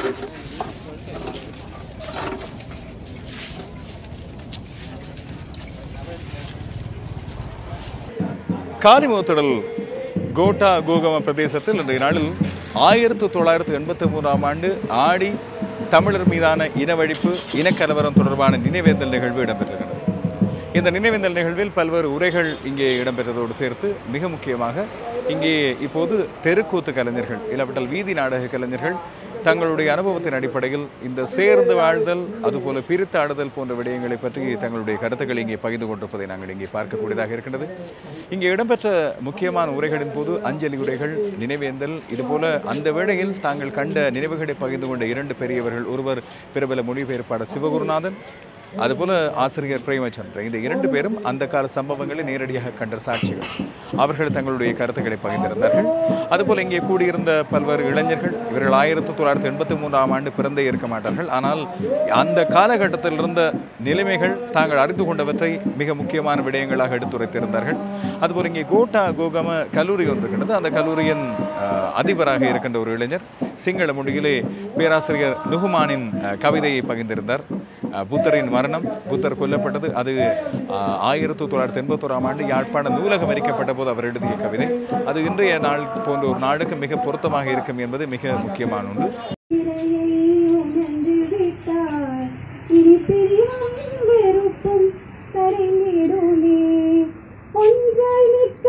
காரிமுகத்திடல் quota கோகம பிரதேசத்தில் இன்றைய நாளில் ஆயிரத்து தொள்ளாயிரத்து எண்பத்தி மூன்றாம் ஆண்டு ஆடி தமிழர் மீதான இனவழிப்பு இனக்கலவரம் தொடர்பான நினைவேந்தல் நிகழ்வு இடம்பெற்றிருக்கிறது இந்த நினைவேந்தல் நிகழ்வில் பல்வேறு உரைகள் இங்கே இடம்பெற்றதோடு சேர்த்து மிக முக்கியமாக இங்கே இப்போது தெருக்கூத்து கலைஞர்கள் இல்லாவிட்டால் வீதி நாடக கலைஞர்கள் தங்களுடைய அனுபவத்தின் அடிப்படையில் இந்த சேர்ந்து வாழ்தல் அதுபோல பிரித்து ஆடுதல் போன்ற விடயங்களை பற்றி தங்களுடைய கருத்துக்களை இங்கே பகிர்ந்து கொண்டிருப்பதை நாங்கள் இங்கே பார்க்கக்கூடியதாக இருக்கின்றது இங்கே இடம்பெற்ற முக்கியமான உரைகளின் போது அஞ்சலி உரைகள் நினைவேந்தல் இதுபோல அந்த வேளையில் தாங்கள் கண்ட நினைவுகளை பகிர்ந்து கொண்ட இரண்டு பெரியவர்கள் ஒருவர் பிரபல மொழிபெயர்ப்பாளர் சிவகுருநாதன் அதுபோல ஆசிரியர் பிரேமச்சந்திரன் இந்த இரண்டு பேரும் அந்த கால சம்பவங்களை நேரடியாக கண்ட சாட்சிகள் அவர்கள் தங்களுடைய கருத்துக்களை பகிர்ந்திருந்தார்கள் அதுபோல இங்கே கூடியிருந்த பல்வேறு இளைஞர்கள் இவர்கள் ஆயிரத்தி தொள்ளாயிரத்தி எண்பத்தி மூன்றாம் ஆண்டு பிறந்தே இருக்க மாட்டார்கள் ஆனால் அந்த காலகட்டத்தில் இருந்த நிலைமைகள் தாங்கள் அறிந்து கொண்டவற்றை மிக முக்கியமான விடயங்களாக எடுத்துரைத்திருந்தார்கள் அதுபோல இங்கே கோட்டா கோகம கல்லூரி ஒன்று இருக்கின்றது அந்த கல்லூரியின் அஹ், அதிபராக இருக்கின்ற ஒரு இளைஞர் சிங்கள மொழியிலே பேராசிரியர் நுகுமானின் அஹ், கவிதையை பகிர்ந்திருந்தார் அஹ், புத்தரின் மரணம் புத்தர் கொல்லப்பட்டது அது அஹ், ஆயிரத்தி தொள்ளாயிரத்தி எண்பத்தோராம் ஆண்டு யாழ்ப்பாண நூலகம் எரிக்கப்பட்ட போது அவர் எழுதிய கவிதை அது இன்றைய நாள் போன்ற ஒரு நாளுக்கு மிக பொருத்தமாக இருக்கும் என்பது மிக முக்கியமான ஒன்று திரையை உணர்ந்து விட்டாய் இனி பிரிவும் வெறுப்பும் கரைந்திடுமே ஒன்றாய் நிற்க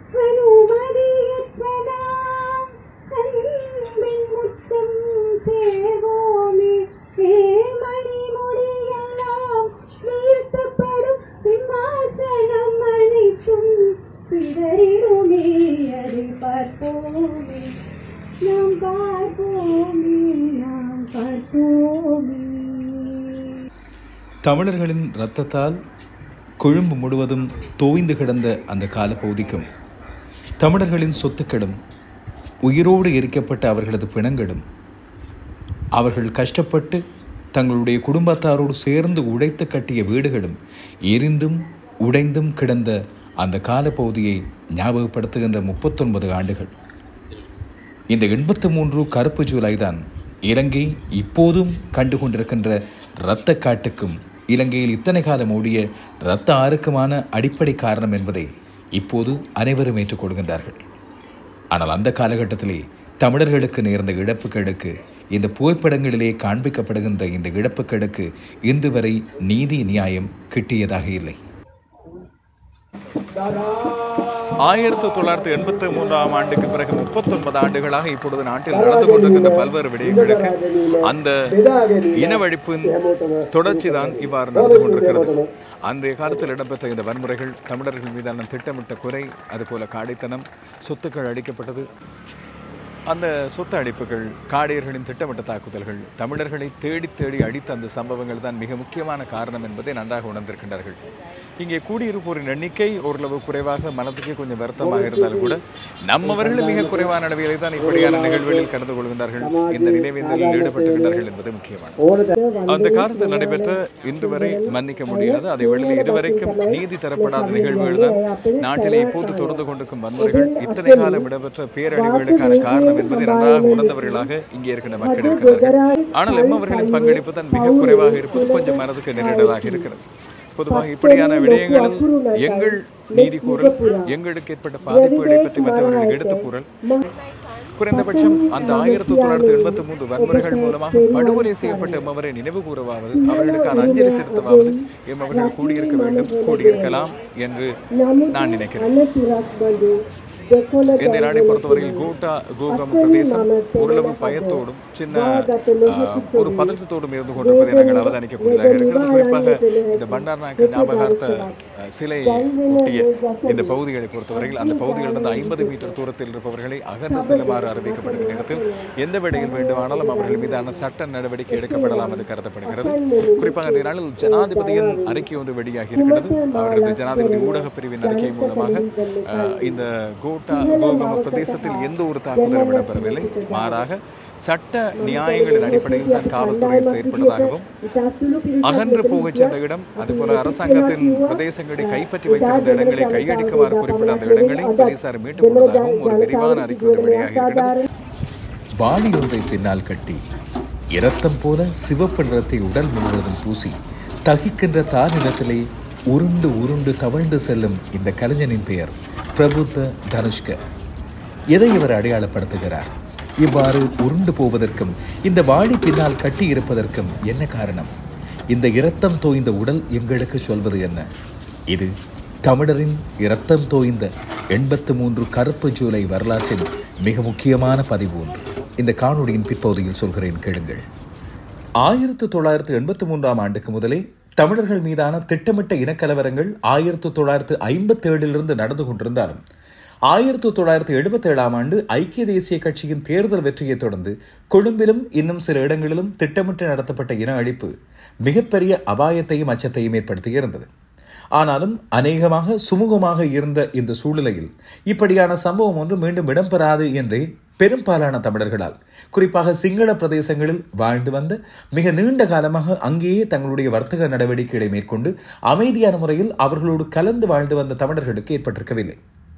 அனுமதியற்றதா அன்பின் உச்சம் சேர்வோமே ஏமணி முடியெல்லாம் வீழ்த்தப்படும் சிம்மாசனம் அனைத்தும் சிதறிடுமே அதை பார்ப்போமே நாம் பார்ப்போமே நாம் பார்ப்போமே தமிழர்களின் இரத்தத்தால் கொழும்பு முழுவதும் தோய்ந்து கிடந்த அந்த காலப்பகுதிக்கும் தமிழர்களின் சொத்துக்களும் உயிரோடு எரிக்கப்பட்ட அவர்களது பிணங்களும் அவர்கள் கஷ்டப்பட்டு தங்களுடைய குடும்பத்தாரோடு சேர்ந்து உடைத்து கட்டிய வீடுகளும் எரிந்தும் உடைந்தும் கிடந்த அந்த காலப்பகுதியை ஞாபகப்படுத்துகின்ற முப்பத்தொன்பது ஆண்டுகள் இந்த எண்பத்து மூன்று கருப்பு ஜூலை தான் இலங்கை இப்போதும் கண்டு கொண்டிருக்கின்ற இரத்த காட்டுக்கும் இலங்கையில் இத்தனை காலம் ஓடிய இரத்த ஆறுக்குமான அடிப்படை காரணம் என்பதை இப்போது அனைவரும் ஏற்றுக்கொள்கின்றார்கள் ஆனால் அந்த காலகட்டத்திலே தமிழர்களுக்கு நேர்ந்த இழப்புகளுக்கு இந்த புகைப்படங்களிலே காண்பிக்கப்படுகின்ற இந்த இழப்புகளுக்கு இன்று வரை நீதி நியாயம் கிட்டியதாக இல்லை ஆயிரத்தி தொள்ளாயிரத்தி எண்பத்தி மூன்றாம் ஆண்டுக்கு பிறகு முப்பத்தொன்பது ஆண்டுகளாக இப்பொழுது நாட்டில் நடந்து கொண்டிருக்கின்ற பல்வேறு விடயங்களுக்கு அந்த இனவழிப்பின் தொடர்ச்சி தான் இவ்வாறு நடந்து கொண்டிருக்கிறது அன்றைய காலத்தில் இடம்பெற்ற இந்த வன்முறைகள் தமிழர்கள் மீதான திட்டமிட்ட குறை அதுபோல காடைத்தனம் சொத்துக்கள் அளிக்கப்பட்டது அந்த சொத்து அழிப்புகள் காடையர்களின் திட்டமிட்ட தாக்குதல்கள் தமிழர்களை தேடி தேடி அடித்த அந்த சம்பவங்கள் தான் மிக முக்கியமான காரணம் என்பதை நன்றாக உணர்ந்திருக்கின்றார்கள் இங்கே கூடியிருப்போரின் எண்ணிக்கை ஓரளவு குறைவாக மனதுக்கே கொஞ்சம் வருத்தமாக இருந்தாலும் கூட நம்மவர்கள் மிக குறைவான அளவிலே தான் இப்படியான நிகழ்வுகளில் கலந்து கொள்கின்றார்கள் இந்த நினைவேந்தலில் ஈடுபட்டுகின்றார்கள் என்பது முக்கியமானது அந்த காலத்தில் நடைபெற்ற இன்று வரை மன்னிக்க முடியாது அதை வெளியில் இதுவரைக்கும் நீதி தரப்படாத நிகழ்வுகள் தான் நாட்டிலே இப்போது தொடர்ந்து கொண்டிருக்கும் வன்முறைகள் இத்தனை காலம் இடம்பெற்ற பேரழிவுகளுக்கான காரணம் என்பதை நன்றாக உணர்ந்தவர்களாக இங்கே இருக்கின்ற மக்கள் இருக்கிறார்கள் ஆனால் எம்மவர்களின் பங்களிப்பு தான் மிக குறைவாக இருப்பது கொஞ்சம் மனதுக்கு நெருடலாக இருக்கிறது பொதுவாக இப்படியான விடயங்களில் எங்கள் நீதி கூறல் எங்களுக்கு ஏற்பட்ட பாதிப்புகளை பற்றி மற்றவர்களுக்கு எடுத்துக் கூறல் குறைந்தபட்சம் அந்த ஆயிரத்தி தொள்ளாயிரத்தி எண்பத்தி மூன்று வன்முறைகள் மூலமாக படுகொலை செய்யப்பட்ட எம்மவரை நினைவு கூறவாவது அவர்களுக்கான அஞ்சலி செலுத்தவாவது எம்மவர்கள் கூடியிருக்க வேண்டும் கூடியிருக்கலாம் என்று நான் நினைக்கிறேன் இந்த நாடை பொறுத்தவரையில் கூட்டா கூகம் பிரதேசம் ஓரளவு பயத்தோடும் சின்ன ஆஹ், ஒரு பதற்றத்தோடும் இருந்து கொண்டிருப்பதை நாங்கள் அவதானிக்கக்கூடியதாக இருக்கிறது குறிப்பாக இந்த பண்டார் நாயக்க ஞாபகார்த்த ஆஹ், சிலை ஒட்டிய இந்த பகுதிகளை பொறுத்தவரையில் அந்த பகுதிகளிலிருந்து ஐம்பது மீட்டர் தூரத்தில் இருப்பவர்களை அகன்று செல்லுமாறு அறிவிக்கப்படுகிற நேரத்தில் எந்த வேளையில் வேண்டுமானாலும் அவர்கள் மீதான சட்ட நடவடிக்கை எடுக்கப்படலாம் என்று கருதப்படுகிறது குறிப்பாக இந்த நாளில் ஜனாதிபதியின் அறிக்கை ஒன்று வெளியாகி இருக்கிறது அவரது ஜனாதிபதி ஊடகப் பிரிவின் அறிக்கை மூலமாக ஆஹ், இந்த கோட்டா கோகம பிரதேசத்தில் எந்த ஒரு தாக்குதலும் இடம்பெறவில்லை மாறாக சட்ட நியாயங்களின் அடிப்படையில் தான் காவல்துறை செயற்பட்டதாகவும் அகன்று போகச் சென்ற இடம் அதுபோல அரசாங்கத்தின் பிரதேசங்களை கைப்பற்றி வைத்திருந்த இடங்களை கையடிக்குமாறு குறிப்பிட்ட அந்த இடங்களை போலீசார் மீட்டுக் கொண்டதாகவும் ஒரு விரிவான அறிக்கை ஒன்று வெளியாகி இருக்கிறது வாளி ஒன்றை பின்னால் கட்டி இரத்தம் போல சிவப்பு நிறத்தை உடல் முழுவதும் பூசி தகிக்கின்ற தார் நிலத்திலே உருண்டு உருண்டு தவழ்ந்து செல்லும் இந்த கலைஞனின் பெயர் பிரபுத்த தனுஷ்க எதை இவர் அடையாளப்படுத்துகிறார் இவ்வாறு உருண்டு போவதற்கும் இந்த வாழி பின்னால் கட்டி இருப்பதற்கும் என்ன காரணம் இந்த இரத்தம் தோய்ந்த உடல் எங்களுக்கு சொல்வது என்ன இது தமிழரின் இரத்தம் தோய்ந்த எண்பத்து மூன்று கருப்பு ஜூலை வரலாற்றின் மிக முக்கியமான பதிவு ஒன்று இந்த காணொளியின் பிற்பகுதியில் சொல்கிறேன் கேளுங்கள் ஆயிரத்து தொள்ளாயிரத்து எண்பத்தி மூன்றாம் ஆண்டுக்கு முதலே தமிழர்கள் மீதான திட்டமிட்ட இனக்கலவரங்கள் ஆயிரத்து தொள்ளாயிரத்து ஐம்பத்தி ஏழிலிருந்து நடந்து கொண்டிருந்தாலும் ஆயிரத்து தொள்ளாயிரத்து எழுபத்தி ஏழாம் ஆண்டு ஐக்கிய தேசிய கட்சியின் தேர்தல் வெற்றியை தொடர்ந்து கொழும்பிலும் இன்னும் சில இடங்களிலும் திட்டமிட்டு நடத்தப்பட்ட இன அழிப்பு மிகப்பெரிய அபாயத்தையும் அச்சத்தையும் ஏற்படுத்தியிருந்தது ஆனாலும் அநேகமாக சுமூகமாக இருந்த இந்த சூழ்நிலையில் இப்படியான சம்பவம் ஒன்று மீண்டும் இடம்பெறாது என்றே பெரும்பாலான தமிழர்களால் குறிப்பாக சிங்கள பிரதேசங்களில் வாழ்ந்து வந்த மிக நீண்ட காலமாக அங்கேயே தங்களுடைய வர்த்தக நடவடிக்கைகளை மேற்கொண்டு அமைதியான முறையில் அவர்களோடு கலந்து வாழ்ந்து வந்த தமிழர்களுக்கு ஏற்பட்டிருக்கவில்லை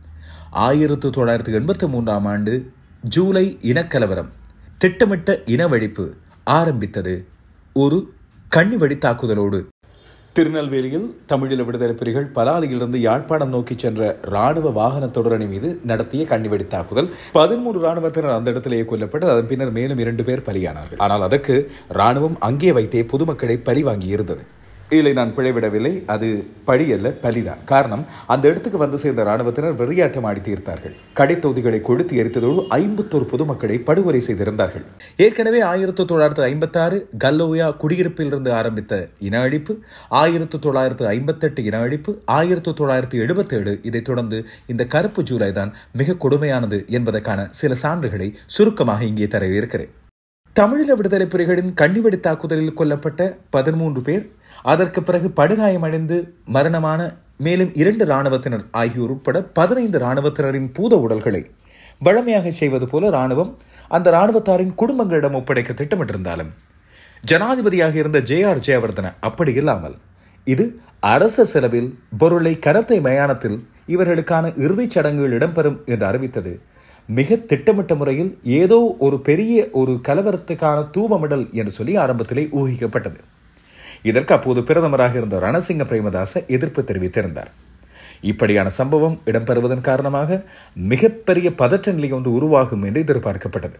ஆயிரத்து தொள்ளாயிரத்து எண்பத்தி மூன்றாம் ஆண்டு ஜூலை இனக்கலவரம் திட்டமிட்ட இனவழிப்பு ஆரம்பித்தது ஒரு கண்ணிவெடி தாக்குதலோடு திருநெல்வேலியில் தமிழீழ விடுதலை புலிகள் பலாலியிலிருந்து யாழ்ப்பாணம் நோக்கி சென்ற ராணுவ வாகன தொடரணி மீது நடத்திய கண்ணிவெடி தாக்குதல் பதிமூன்று ராணுவத்தினர் அந்த இடத்திலேயே கொல்லப்பட்டு அதன் பின்னர் மேலும் இரண்டு பேர் பலியானார்கள் ஆனால் அதற்கு ராணுவம் அங்கே வைத்தே பொதுமக்களை பலி வாங்கியிருந்தது இதில் நான் பிழைவிடவில்லை அது பழி அல்ல பலிதான் காரணம் அந்த இடத்துக்கு வந்து சேர்ந்த ராணுவத்தினர் வெறியாட்டம் ஆடி தீர்த்தார்கள் கடைத்தொகுதிகளை கொளுத்தி எரித்ததோடு ஐம்பத்தோரு பொதுமக்களை படுகொலை செய்திருந்தார்கள் ஏற்கனவே ஆயிரத்தி தொள்ளாயிரத்து ஐம்பத்தாறு கல்லோயா குடியிருப்பிலிருந்து ஆரம்பித்த இன அழிப்பு ஆயிரத்தி தொள்ளாயிரத்து ஐம்பத்தெட்டு இன அழிப்பு ஆயிரத்தி தொள்ளாயிரத்து எழுபத்தேழு இதைத் தொடர்ந்து இந்த கருப்பு ஜூலை தான் மிக கொடுமையானது என்பதற்கான சில சான்றுகளை சுருக்கமாக இங்கே தர இருக்கிறேன் தமிழீழ விடுதலை புலிகளின் கண்ணிவெடி தாக்குதலில் கொல்லப்பட்ட பதிமூன்று பேர் அதற்கு பிறகு படுகாயமடைந்து மரணமான மேலும் இரண்டு இராணுவத்தினர் ஆகியோர் உட்பட பதினைந்து இராணுவத்தினரின் பூத உடல்களை வழமையாக செய்வது போல இராணுவம் அந்த இராணுவத்தாரின் குடும்பங்களிடம் ஒப்படைக்க திட்டமிட்டிருந்தாலும் ஜனாதிபதியாக இருந்த ஜே ஆர் ஜெயவர்தன அப்படி இல்லாமல் இது அரச செலவில் பொருளை கனத்தை மயானத்தில் இவர்களுக்கான இறுதிச் சடங்குகள் இடம்பெறும் என்று அறிவித்தது மிக திட்டமிட்ட முறையில் ஏதோ ஒரு பெரிய ஒரு கலவரத்துக்கான தூபமிடல் என்று சொல்லி ஆரம்பத்திலே ஊகிக்கப்பட்டது இதற்கு அப்போது பிரதமராக இருந்த ரணசிங்க பிரேமதாச எதிர்ப்பு தெரிவித்திருந்தார் இப்படியான சம்பவம் இடம்பெறுவதன் காரணமாக மிகப்பெரிய பதற்ற நிலை ஒன்று உருவாகும் என்று எதிர்பார்க்கப்பட்டது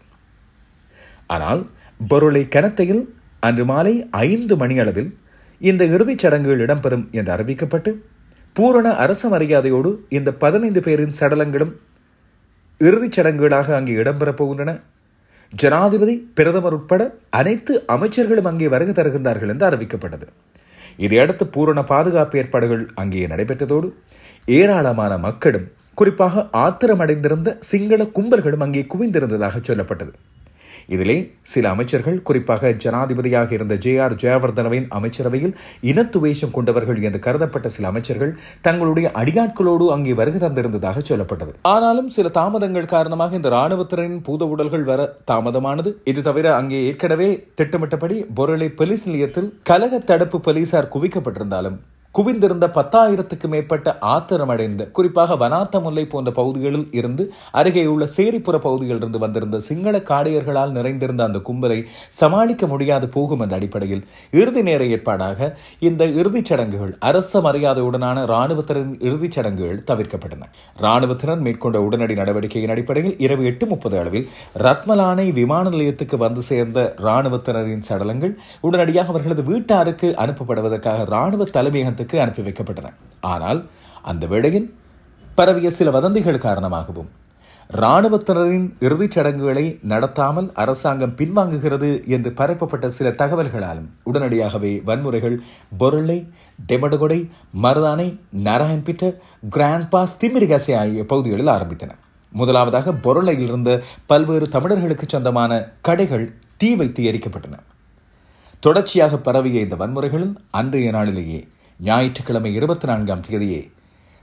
ஆனால் பொருளை கனத்தையில் அன்று மாலை ஐந்து மணியளவில் இந்த இறுதிச் சடங்குகள் இடம்பெறும் என்று அறிவிக்கப்பட்டு பூரண அரச மரியாதையோடு இந்த பதினைந்து பேரின் சடலங்களும் இறுதிச் சடங்குகளாக அங்கே இடம்பெறப் போகின்றன ஜனாதிபதி பிரதமர் உட்பட அனைத்து அமைச்சர்களும் அங்கே வருகை தருகின்றார்கள் என்று அறிவிக்கப்பட்டது இதையடுத்து பூரண பாதுகாப்பு ஏற்பாடுகள் அங்கே நடைபெற்றதோடு ஏராளமான மக்களும் குறிப்பாக ஆத்திரமடைந்திருந்த சிங்கள கும்பல்களும் அங்கே குவிந்திருந்ததாக சொல்லப்பட்டது இதிலே சில அமைச்சர்கள் குறிப்பாக ஜனாதிபதியாக இருந்த ஜே ஆர் ஜெயவர்தனவின் அமைச்சரவையில் இனத்துவேஷம் கொண்டவர்கள் என்று கருதப்பட்ட சில அமைச்சர்கள் தங்களுடைய அடியாட்களோடு அங்கே வருகை தந்திருந்ததாக சொல்லப்பட்டது ஆனாலும் சில தாமதங்கள் காரணமாக இந்த ராணுவத்தினரின் பூத உடல்கள் வர தாமதமானது இது தவிர அங்கே ஏற்கனவே திட்டமிட்டபடி பொருளை போலீஸ் நிலையத்தில் கலக தடுப்பு போலீசார் குவிக்கப்பட்டிருந்தாலும் குவிந்திருந்த பத்தாயிரத்துக்கு மேற்பட்ட ஆத்திரமடைந்த குறிப்பாக வனாத்த முல்லை போன்ற பகுதிகளில் இருந்து அருகே உள்ள சேரிப்புற பகுதிகளிலிருந்து வந்திருந்த சிங்கள காடையர்களால் நிறைந்திருந்த அந்த கும்பலை சமாளிக்க முடியாது போகும் என்ற அடிப்படையில் இறுதி நேர ஏற்பாடாக இந்த இறுதிச் சடங்குகள் அரச மரியாதையுடனான இராணுவத்தினரின் இறுதிச் சடங்குகள் தவிர்க்கப்பட்டன இராணுவத்தினர் மேற்கொண்ட உடனடி நடவடிக்கையின் அடிப்படையில் இரவு எட்டு முப்பது அளவில் ரத்மலானை விமான நிலையத்துக்கு வந்து சேர்ந்த இராணுவத்தினரின் சடலங்கள் உடனடியாக அவர்களது வீட்டாருக்கு அனுப்பப்படுவதற்காக இராணுவ தலைமையகத்துக்கு இடத்துக்கு அனுப்பி வைக்கப்பட்டன ஆனால் அந்த வேளையில் பரவிய சில வதந்திகள் காரணமாகவும் இராணுவத்தினரின் இறுதிச் சடங்குகளை நடத்தாமல் அரசாங்கம் பின்வாங்குகிறது என்று பரப்பப்பட்ட சில தகவல்களாலும் உடனடியாகவே வன்முறைகள் பொருளை டெமடகொடை மருதானை நாராயண்பிட்ட கிராண்ட் பாஸ் திமிரிகாசி ஆகிய பகுதிகளில் ஆரம்பித்தன முதலாவதாக பொருளையில் இருந்த பல்வேறு தமிழர்களுக்கு சொந்தமான கடைகள் தீ வைத்து எரிக்கப்பட்டன தொடர்ச்சியாக பரவிய இந்த வன்முறைகளில் அன்றைய நாளிலேயே ஞாயிற்றுக்கிழமை இருபத்தி நான்காம் தேதியே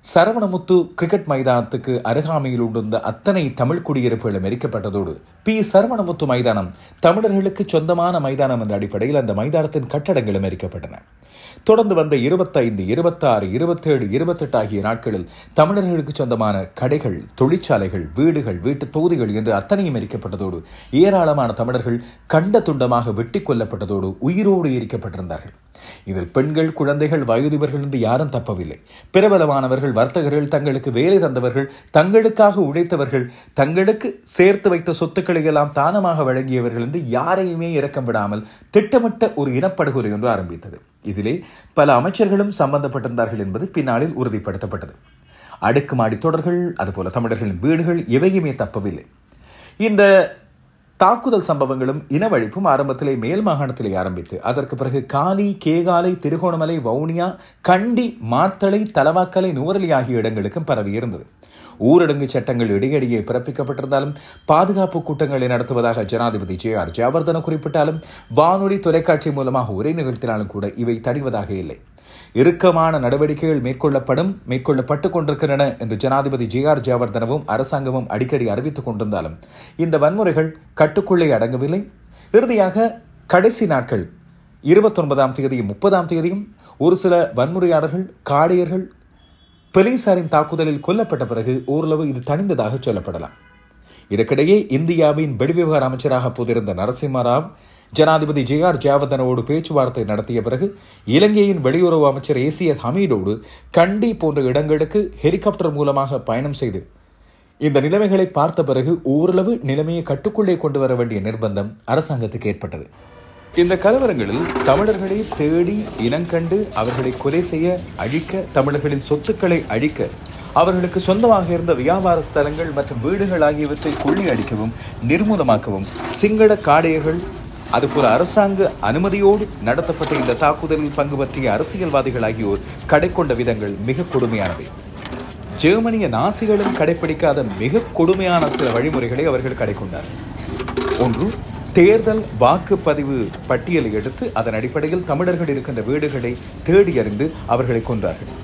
சரவணமுத்து கிரிக்கெட் மைதானத்துக்கு அருகாமையில் உண்டிருந்த அத்தனை தமிழ் குடியிருப்புகளும் எரிக்கப்பட்டதோடு பி சரவணமுத்து மைதானம் தமிழர்களுக்கு சொந்தமான மைதானம் என்ற அடிப்படையில் அந்த மைதானத்தின் கட்டடங்களும் எரிக்கப்பட்டன தொடர்ந்து வந்த இருபத்தைந்து இருபத்தாறு இருபத்தேழு இருபத்தெட்டு ஆகிய நாட்களில் தமிழர்களுக்கு சொந்தமான கடைகள் தொழிற்சாலைகள் வீடுகள் வீட்டு தொகுதிகள் என்று அத்தனையும் எரிக்கப்பட்டதோடு ஏராளமான தமிழர்கள் கண்ட துண்டமாக வெட்டி கொல்லப்பட்டதோடு உயிரோடு எரிக்கப்பட்டிருந்தார்கள் இதில் பெண்கள் குழந்தைகள் வயோதிபர்கள் என்று யாரும் தப்பவில்லை பிரபலமானவர்கள் வர்த்தகர்கள் தங்களுக்கு வேலை தந்தவர்கள் தங்களுக்காக உழைத்தவர்கள் தங்களுக்கு சேர்த்து வைத்த சொத்துக்களை எல்லாம் தானமாக வழங்கியவர்கள் என்று யாரையுமே இறக்கம் விடாமல் திட்டமிட்ட ஒரு இனப்படுகொலை ஒன்று ஆரம்பித்தது இதிலே பல அமைச்சர்களும் சம்பந்தப்பட்டிருந்தார்கள் என்பது பின்னாளில் உறுதிப்படுத்தப்பட்டது அடுக்குமாடி தொடர்கள் அதுபோல தமிழர்களின் வீடுகள் எவையுமே தப்பவில்லை இந்த தாக்குதல் சம்பவங்களும் இனவழிப்பும் ஆரம்பத்திலே மேல் மாகாணத்திலே ஆரம்பித்து அதற்கு பிறகு காலி கேகாலை திருகோணமலை வவுனியா கண்டி மாத்தளை தலவாக்கலை நுவரலி ஆகிய இடங்களுக்கும் பரவி இருந்தது ஊரடங்கு சட்டங்கள் இடையிடையே பிறப்பிக்கப்பட்டிருந்தாலும் பாதுகாப்பு கூட்டங்களை நடத்துவதாக ஜனாதிபதி ஜே ஆர் ஜாவர்தன குறிப்பிட்டாலும் வானொலி தொலைக்காட்சி மூலமாக உரை நிகழ்த்தினாலும் கூட இவை தணிவதாக இல்லை இறுக்கமான நடவடிக்கைகள் மேற்கொள்ளப்படும் மேற்கொள்ளப்பட்டுக் கொண்டிருக்கின்றன என்று ஜனாதிபதி ஜே ஆர் ஜாவர்தனவும் அரசாங்கமும் அடிக்கடி அறிவித்துக் கொண்டிருந்தாலும் இந்த வன்முறைகள் கட்டுக்குள்ளே அடங்கவில்லை இறுதியாக கடைசி நாட்கள் இருபத்தொன்பதாம் தேதியும் முப்பதாம் தேதியும் ஒரு சில வன்முறையாளர்கள் காடையர்கள் போலீசாரின் தாக்குதலில் கொல்லப்பட்ட பிறகு ஓரளவு இது தணிந்ததாக சொல்லப்படலாம் இதற்கிடையே இந்தியாவின் வெளிவிவகார அமைச்சராக போதிருந்த நரசிம்ம ராவ் ஜனாதிபதி ஜே ஆர் ஜாவர்தனோடு பேச்சுவார்த்தை நடத்திய பிறகு இலங்கையின் வெளியுறவு அமைச்சர் ஏசிஎஸ் ஹமீடோடு கண்டி போன்ற இடங்களுக்கு ஹெலிகாப்டர் மூலமாக பயணம் செய்து இந்த நிலைமைகளை பார்த்த பிறகு ஓரளவு நிலைமையை கட்டுக்குள்ளே கொண்டு வர வேண்டிய நிர்பந்தம் அரசாங்கத்துக்கு ஏற்பட்டது இந்த கலவரங்களில் தமிழர்களை தேடி இனங்கண்டு அவர்களை கொலை செய்ய அழிக்க தமிழர்களின் சொத்துக்களை அழிக்க அவர்களுக்கு சொந்தமாக இருந்த வியாபார ஸ்தலங்கள் மற்றும் வீடுகள் ஆகியவற்றை கொள்ளி அடிக்கவும் நிர்மூலமாக்கவும் சிங்கள காடையர்கள் அதுபோல அரசாங்க அனுமதியோடு நடத்தப்பட்ட இந்த தாக்குதலில் பங்கு பற்றிய அரசியல்வாதிகள் ஆகியோர் கடை கொண்ட விதங்கள் மிக கொடுமையானவை ஜெர்மனிய நாசிகளும் கடைபிடிக்காத மிக கொடுமையான சில வழிமுறைகளை அவர்கள் கடைக்கொண்டார்கள் ஒன்று தேர்தல் வாக்குப்பதிவு பட்டியலை எடுத்து அதன் அடிப்படையில் தமிழர்கள் இருக்கின்ற வீடுகளை தேடி அறிந்து அவர்களை கொன்றார்கள்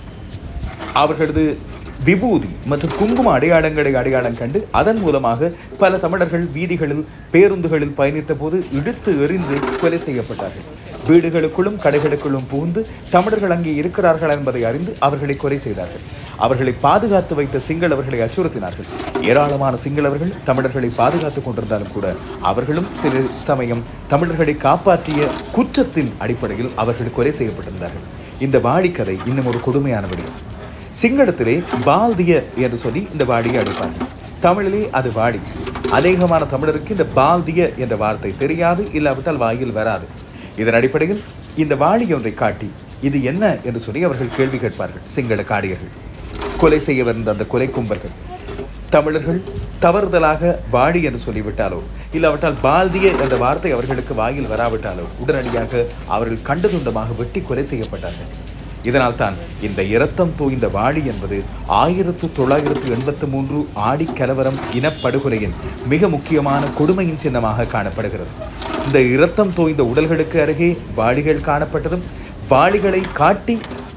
அவர்களது விபூதி மற்றும் குங்கும அடையாளங்களை அடையாளம் கண்டு அதன் மூலமாக பல தமிழர்கள் வீதிகளில் பேருந்துகளில் பயணித்த போது இழுத்து எறிந்து கொலை செய்யப்பட்டார்கள் வீடுகளுக்குள்ளும் கடைகளுக்குள்ளும் புகுந்து தமிழர்கள் அங்கே இருக்கிறார்கள் என்பதை அறிந்து அவர்களை கொலை செய்தார்கள் அவர்களை பாதுகாத்து வைத்த சிங்களவர்களை அச்சுறுத்தினார்கள் ஏராளமான சிங்களவர்கள் தமிழர்களை பாதுகாத்துக் கொண்டிருந்தாலும் கூட அவர்களும் சில சமயம் தமிழர்களை காப்பாற்றிய குற்றத்தின் அடிப்படையில் அவர்கள் கொலை செய்யப்பட்டிருந்தார்கள் இந்த வாடிக்கதை இன்னும் ஒரு கொடுமையான விடயம் சிங்களத்திலே பால்திய என்று சொல்லி இந்த வாடியை அடிப்பார்கள் தமிழிலே அது வாடி அநேகமான தமிழருக்கு இந்த பால்திய என்ற வார்த்தை தெரியாது இல்லாவிட்டால் வாயில் வராது இதன் அடிப்படையில் இந்த வாளி ஒன்றை காட்டி இது என்ன என்று சொல்லி அவர்கள் கேள்வி கேட்பார்கள் சிங்கள காடியர்கள் கொலை செய்ய வந்த அந்த கொலை கும்பர்கள் தமிழர்கள் தவறுதலாக வாடி என்று சொல்லிவிட்டாலோ இல்லாவிட்டால் பால்திய என்ற வார்த்தை அவர்களுக்கு வாயில் வராவிட்டாலோ உடனடியாக அவர்கள் கண்டு துண்டமாக வெட்டி கொலை செய்யப்பட்டார்கள் இதனால் தான் இந்த இரத்தம் தோய்ந்த வாடி என்பது ஆயிரத்து தொள்ளாயிரத்து எண்பத்து மூன்று ஆடி கலவரம் இனப்படுகொலையின் மிக முக்கியமான கொடுமையின் சின்னமாக காணப்படுகிறது இந்த இரத்தம் தோய்ந்த உடல்களுக்கு அருகே வாடிகள் காணப்பட்டதும் வாடிகளை காட்டி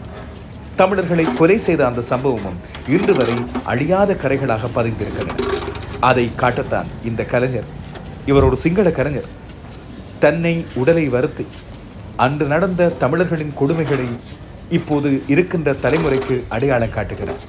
தமிழர்களை கொலை செய்த அந்த சம்பவமும் இன்று வரை அழியாத கரைகளாக பதிந்திருக்கின்றன அதை காட்டத்தான் இந்த கலைஞர் இவர் ஒரு சிங்கள கலைஞர் தன்னை உடலை வருத்தி அன்று நடந்த தமிழர்களின் கொடுமைகளை இப்போது இருக்கின்ற தலைமுறைக்கு அடையாளம் காட்டுகிறார்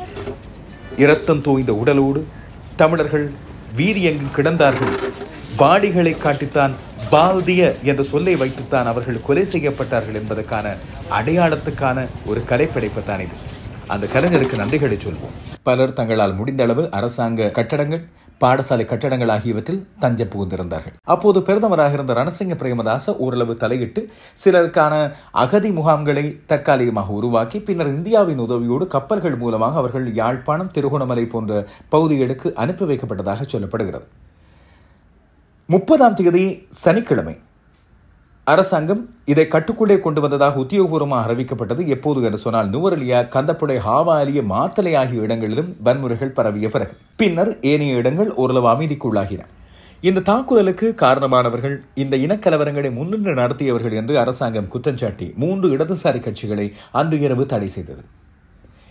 இரத்தம் தோய்ந்த உடலோடு தமிழர்கள் வீரியங்கு கிடந்தார்கள் பாடிகளை காட்டித்தான் பால்திய என்ற சொல்லை வைத்துத்தான் அவர்கள் கொலை செய்யப்பட்டார்கள் என்பதற்கான அடையாளத்துக்கான ஒரு கலைப்படைப்புத்தான் இது அந்த கலைஞருக்கு நன்றிகளை சொல்வோம் பலர் தங்களால் முடிந்த அளவு அரசாங்க கட்டடங்கள் பாடசாலை கட்டடங்கள் ஆகியவற்றில் தஞ்சம் புகுந்திருந்தார்கள் அப்போது பிரதமராக இருந்த ரணசிங்க பிரேமதாச ஓரளவு தலையிட்டு சிலருக்கான அகதி முகாம்களை தற்காலிகமாக உருவாக்கி பின்னர் இந்தியாவின் உதவியோடு கப்பல்கள் மூலமாக அவர்கள் யாழ்ப்பாணம் திருகோணமலை போன்ற பகுதிகளுக்கு அனுப்பி வைக்கப்பட்டதாக சொல்லப்படுகிறது முப்பதாம் தேதி சனிக்கிழமை அரசாங்கம் இதை கட்டுக்குள்ளே கொண்டு வந்ததாக உத்தியோகபூர்வமாக அறிவிக்கப்பட்டது எப்போது என்று சொன்னால் நுவரலியா கந்தப்புடை ஹாவாலிய மாத்தலை ஆகிய இடங்களிலும் வன்முறைகள் பரவிய பிறகு பின்னர் ஏனைய இடங்கள் ஓரளவு அமைதிக்குள்ளாகின இந்த தாக்குதலுக்கு காரணமானவர்கள் இந்த இனக்கலவரங்களை முன்னின்று நடத்தியவர்கள் என்று அரசாங்கம் குற்றஞ்சாட்டி மூன்று இடதுசாரி கட்சிகளை அன்று இரவு தடை செய்தது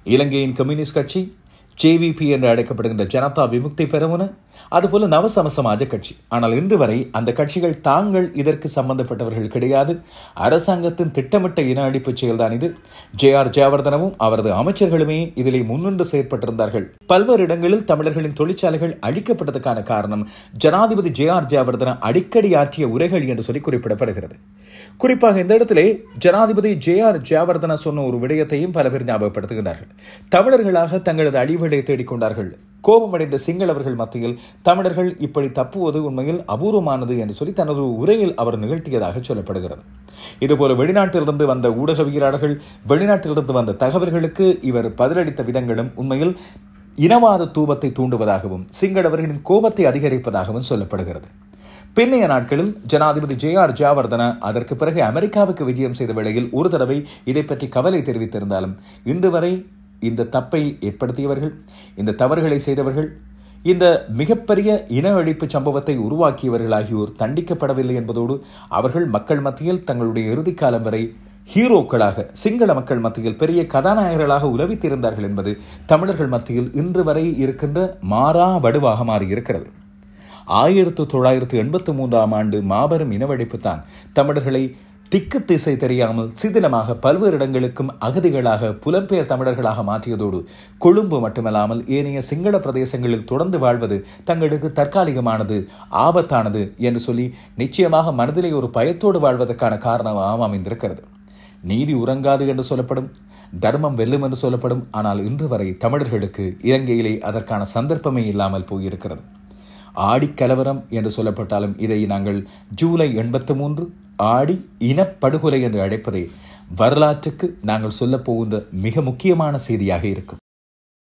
இலங்கையின் கம்யூனிஸ்ட் கட்சி ஜேவிபி என்று அழைக்கப்படுகின்ற ஜனதா விமுக்தி பெரமுன அதுபோல நவசம சமாஜ கட்சி ஆனால் இன்று வரை அந்த கட்சிகள் தாங்கள் இதற்கு சம்பந்தப்பட்டவர்கள் கிடையாது அரசாங்கத்தின் திட்டமிட்ட இன அழிப்பு செயல்தான் இது ஜே ஆர் ஜெயவர்தனவும் அவரது அமைச்சர்களுமே இதிலே முன்னின்று செயற்பட்டிருந்தார்கள் பல்வேறு இடங்களில் தமிழர்களின் தொழிற்சாலைகள் அழிக்கப்பட்டதற்கான காரணம் ஜனாதிபதி ஜே ஆர் ஜெயவர்தன அடிக்கடி ஆற்றிய உரைகள் என்று சொல்லி குறிப்பிடப்படுகிறது குறிப்பாக இந்த இடத்திலே ஜனாதிபதி ஜே ஆர் ஜெயவர்தன சொன்ன ஒரு விடயத்தையும் பல பேர் ஞாபகப்படுத்துகிறார்கள் தமிழர்களாக தங்களது அழிவுகளை தேடிக்கொண்டார்கள் கோபமடைந்த சிங்களவர்கள் மத்தியில் தமிழர்கள் இப்படி தப்புவது உண்மையில் அபூர்வமானது என்று சொல்லி தனது உரையில் அவர் நிகழ்த்தியதாக சொல்லப்படுகிறது இதுபோல வெளிநாட்டிலிருந்து வந்த ஊடகவியலாளர்கள் வெளிநாட்டிலிருந்து வந்த தகவல்களுக்கு இவர் பதிலளித்த விதங்களும் உண்மையில் இனவாத தூபத்தை தூண்டுவதாகவும் சிங்களவர்களின் கோபத்தை அதிகரிப்பதாகவும் சொல்லப்படுகிறது பின்னைய நாட்களில் ஜனாதிபதி ஜே ஆர் ஜாவர்தன அதற்கு பிறகு அமெரிக்காவுக்கு விஜயம் செய்த வேளையில் ஒரு தடவை இதை பற்றி கவலை தெரிவித்திருந்தாலும் இன்று வரை இந்த தப்பை ஏற்படுத்தியவர்கள் இந்த தவறுகளை செய்தவர்கள் இந்த மிகப்பெரிய இன அழிப்பு சம்பவத்தை உருவாக்கியவர்கள் ஆகியோர் தண்டிக்கப்படவில்லை என்பதோடு அவர்கள் மக்கள் மத்தியில் தங்களுடைய இறுதிக்காலம் வரை ஹீரோக்களாக சிங்கள மக்கள் மத்தியில் பெரிய கதாநாயகர்களாக உலவித்திருந்தார்கள் என்பது தமிழர்கள் மத்தியில் இன்று வரை இருக்கின்ற மாறா வடுவாக மாறியிருக்கிறது ஆயிரத்து தொள்ளாயிரத்து எண்பத்தி மூன்றாம் ஆண்டு மாபெரும் இனவழிப்பு தான் தமிழர்களை திக்கு திசை தெரியாமல் சிதிலமாக பல்வேறு இடங்களுக்கும் அகதிகளாக புலம்பெயர் தமிழர்களாக மாற்றியதோடு கொழும்பு மட்டுமல்லாமல் ஏனைய சிங்கள பிரதேசங்களில் தொடர்ந்து வாழ்வது தங்களுக்கு தற்காலிகமானது ஆபத்தானது என்று சொல்லி நிச்சயமாக மனதிலே ஒரு பயத்தோடு வாழ்வதற்கான காரணமாக அமைந்திருக்கிறது நீதி உறங்காது என்று சொல்லப்படும் தர்மம் வெல்லும் என்று சொல்லப்படும் ஆனால் இன்று வரை தமிழர்களுக்கு இலங்கையிலே அதற்கான சந்தர்ப்பமே இல்லாமல் போயிருக்கிறது ஆடி கலவரம் என்று சொல்லப்பட்டாலும் இதை நாங்கள் ஜூலை எண்பத்தி மூன்று ஆடி இனப்படுகொலை என்று அழைப்பதே வரலாற்றுக்கு நாங்கள் சொல்லப் போகின்ற மிக முக்கியமான செய்தியாக இருக்கும்